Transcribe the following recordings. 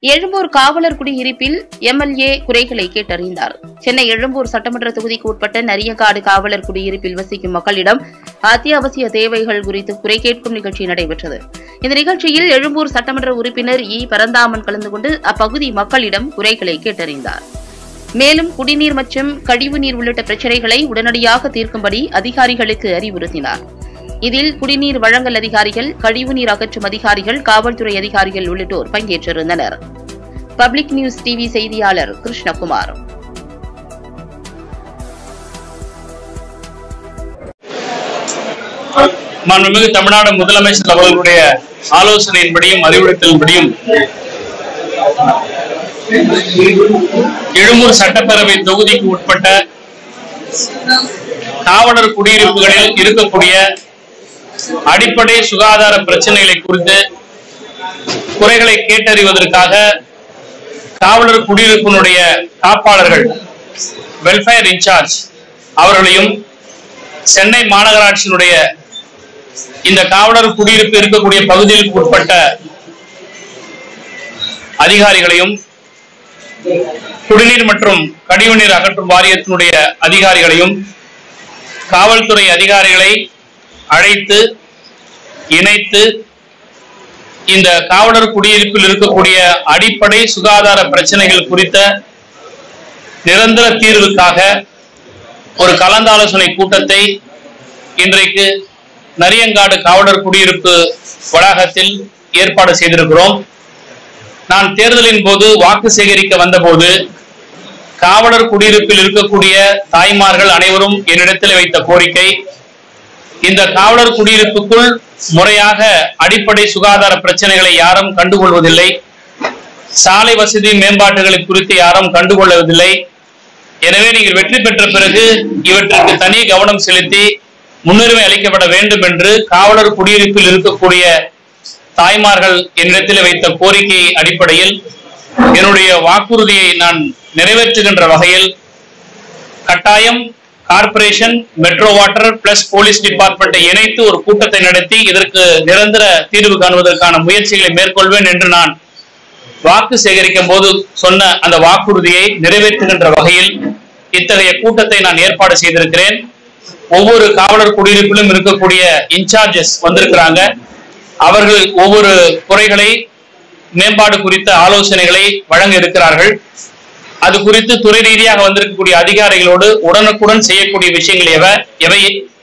எழும்பூர் காவலர் குடியிருப்பில் எம்எல்ஏ குறைகளை கேட்டறிந்தார் சென்னை எழும்பூர் சட்டமன்ற தொகுதிக்கு உட்பட்ட நரியங்காடு காவலர் குடியிருப்பில் வசிக்கும் மக்களிடம் அத்தியாவசிய தேவைகள் குறித்து குறை கேட்கும் நிகழ்ச்சி நடைபெற்றது இந்த நிகழ்ச்சியில் எழும்பூர் சட்டமன்ற உறுப்பினர் இ பரந்தாமன் கலந்து கொண்டு அப்பகுதி மக்களிடம் குறைகளை கேட்டறிந்தார் மேலும் குடிநீர் மற்றும் கழிவுநீர் உள்ளிட்ட பிரச்சினைகளை உடனடியாக தீர்க்கும்படி அதிகாரிகளுக்கு அறிவுறுத்தினார் இதில் குடிநீர் வழங்கல் அதிகாரிகள் கழிவுநீர் அகற்றும் அதிகாரிகள் காவல்துறை அதிகாரிகள் உள்ளிட்டோர் பங்கேற்றிருந்தனர் பப்ளிக் நியூஸ் டிவி செய்தியாளர் கிருஷ்ணகுமார் மாண்புமிகு தமிழ்நாடு முதலமைச்சர் அவர்களுடைய ஆலோசனையின்படியும் அறிவுறுத்தலின்படியும் எழும்பூர் சட்டப்பேரவை தொகுதிக்கு உட்பட்ட காவலர் குடியிருப்புகளில் இருக்கக்கூடிய அடிப்படை சுகாதார பிரச்சனைகளை குறித்து குறைகளை கேட்டறிவதற்காக காவலர் குடியிருப்பினுடைய காப்பாளர்கள் வெல்ஃபேர் இன்சார்ஜ் அவர்களையும் சென்னை மாநகராட்சியினுடைய இந்த காவலர் குடியிருப்பு இருக்கக்கூடிய பகுதிகளுக்கு உட்பட்ட அதிகாரிகளையும் குடிநீர் மற்றும் கழிவுநீர் அகற்றும் வாரியத்தினுடைய அதிகாரிகளையும் காவல்துறை அதிகாரிகளை அழைத்து இணைத்து இந்த காவலர் குடியிருப்பில் இருக்கக்கூடிய அடிப்படை சுகாதார பிரச்சனைகள் குறித்த நிரந்தர தீர்வுக்காக ஒரு கலந்தாலோசனை கூட்டத்தை இன்றைக்கு நரியங்காடு காவலர் குடியிருப்பு வளாகத்தில் ஏற்பாடு செய்திருக்கிறோம் நான் தேர்தலின் போது வாக்கு சேகரிக்க வந்தபோது காவலர் குடியிருப்பில் இருக்கக்கூடிய தாய்மார்கள் அனைவரும் என்னிடத்தில் வைத்த கோரிக்கை இந்த காவலர் குடியிருப்புக்குள் முறையாக அடிப்படை சுகாதார பிரச்சனைகளை யாரும் கண்டுகொள்வதில்லை சாலை வசதி மேம்பாட்டுகளை குறித்து யாரும் கண்டுகொள்வதில்லை எனவே நீங்கள் வெற்றி பெற்ற பிறகு இவற்றுக்கு தனி கவனம் செலுத்தி முன்னுரிமை அளிக்கப்பட வேண்டும் என்று காவலர் குடியிருப்பில் இருக்கக்கூடிய தாய்மார்கள் என்னிடத்தில் வைத்த கோரிக்கை அடிப்படையில் என்னுடைய வாக்குறுதியை நான் நிறைவேற்றுகின்ற வகையில் கட்டாயம் corporation metro water plus police டிபார்ட்மெண்ட்டை இணைத்து ஒரு கூட்டத்தை நடத்தி இதற்கு நிரந்தர தீர்வு காணுவதற்கான முயற்சிகளை மேற்கொள்வேன் என்று நான் வாக்கு சேகரிக்கும் போது சொன்ன அந்த வாக்குறுதியை நிறைவேற்றுகின்ற வகையில் இத்தகைய கூட்டத்தை நான் ஏற்பாடு செய்திருக்கிறேன் ஒவ்வொரு காவலர் குடியிருப்பிலும் இருக்கக்கூடிய இன்சார்ஜஸ் வந்திருக்கிறாங்க அவர்கள் ஒவ்வொரு குறைகளை மேம்பாடு குறித்த ஆலோசனைகளை வழங்க இருக்கிறார்கள் அது குறித்து துறை ரீதியாக வந்திருக்கக்கூடிய அதிகாரிகளோடு உடனுக்குடன் செய்யக்கூடிய விஷயங்கள் எவை எவை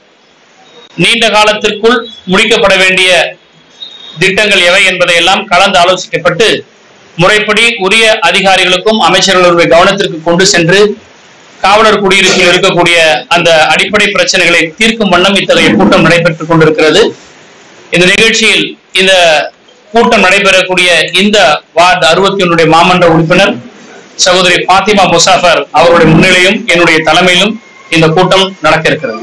நீண்ட காலத்திற்குள் முடிக்கப்பட வேண்டிய திட்டங்கள் எவை என்பதை எல்லாம் கலந்து ஆலோசிக்கப்பட்டு முறைப்படி உரிய அதிகாரிகளுக்கும் அமைச்சர்களுடைய கவனத்திற்கு கொண்டு சென்று காவலர் குடியிருப்பில் இருக்கக்கூடிய அந்த அடிப்படை பிரச்சனைகளை தீர்க்கும் வண்ணம் இத்தகைய கூட்டம் நடைபெற்றுக் கொண்டிருக்கிறது இந்த நிகழ்ச்சியில் இந்த கூட்டம் நடைபெறக்கூடிய இந்த வார்டு அறுபத்தி ஒன்றுடைய மாமன்ற உறுப்பினர் சகோதரி பாத்திமா முசாஃபர் அவருடைய முன்னிலையும் என்னுடைய தலைமையிலும் இந்த கூட்டம் நடக்க இருக்கிறது